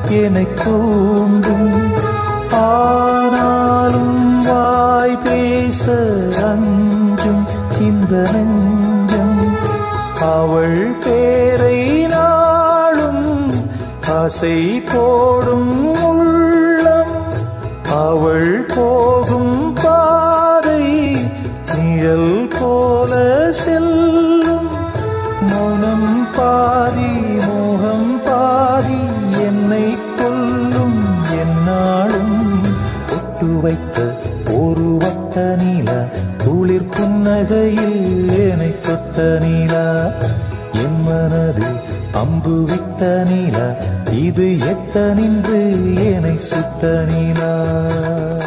என்னை தூண்டும் ஆனாலும் வாய் பேச அஞ்சும் இந்த நெஞ்சம் அவள் பேரை நாளும் ஆசை போடும் உள்ளம் அவள் போகும் பாதை நிழல் போல செல்லும் மௌனம் பாதி மோகம் பாதி என்னை கொல்லும் என்னாலும் ஒட்டு வைத்த ஒரு வட்ட நீலா குளிர் புன்னகையில் என்னை தொட்ட நீலா என் மனதில் அம்பு விட்ட நீலா இது எட்ட நின்று என்னை சுட்ட நீலா